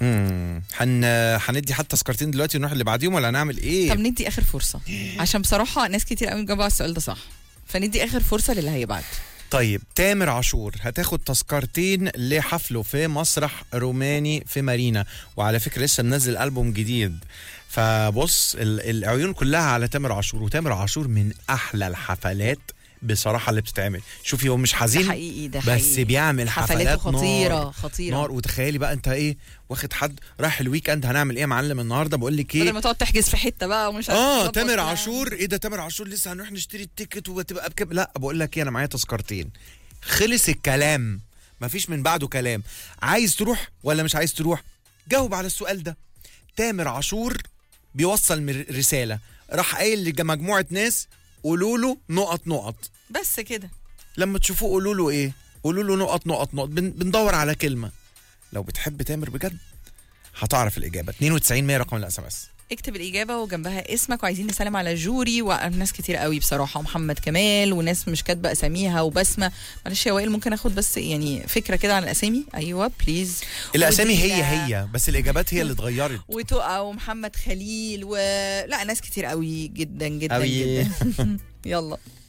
امم هن هندي حتى تذكرتين دلوقتي ونروح اللي بعديهم ولا هنعمل ايه طب ندي اخر فرصه عشان بصراحه ناس كتير قوي جاوبوا على السؤال ده صح فندي اخر فرصه للي هيبعت طيب تامر عاشور هتاخد تذكرتين لحفله في مسرح روماني في مارينا وعلى فكره لسه منزل البوم جديد فبص ال- العيون كلها على تامر عاشور وتامر عاشور من احلى الحفلات بصراحه اللي بتتعمل شوفي هو مش ده حزين حقيقي ده بس حقيقي بيعمل حفلاته حفلات خطيره نار خطيره نار وتخيلي بقى انت ايه واخد حد رايح الويك اند هنعمل ايه يا معلم النهارده بقول لك بدل ايه ما تقعد تحجز في حته بقى ومش عارف اه تظبط تامر لا. عاشور ايه ده تامر عاشور لسه هنروح نشتري التيكت وتبقى بكام لا بقول لك ايه انا معايا تذكرتين خلص الكلام مفيش من بعده كلام عايز تروح ولا مش عايز تروح جاوب على السؤال ده تامر عاشور بيوصل مر- رساله راح قايل لمجموعه ناس قولوا له نقط نقط بس كده لما تشوفوه قولوا له ايه قولوا له نقط نقط نقط بن بندور على كلمه لو بتحب تامر بجد هتعرف الاجابه 92 100 رقم الاس ام اس اكتب الإجابة وجنبها اسمك وعايزين نسلم على جوري وناس كتير قوي بصراحة ومحمد كمال وناس مش كاتبة أساميها وبسمة معلش يا وائل ممكن آخد بس يعني فكرة كده عن الأسامي أيوه بليز الاسامي هي ودينا هي بس الاجابات هي اللي اتغيرت وتقى ومحمد خليل و لا ناس كتير قوي جدا جدا أوي. جدا يلا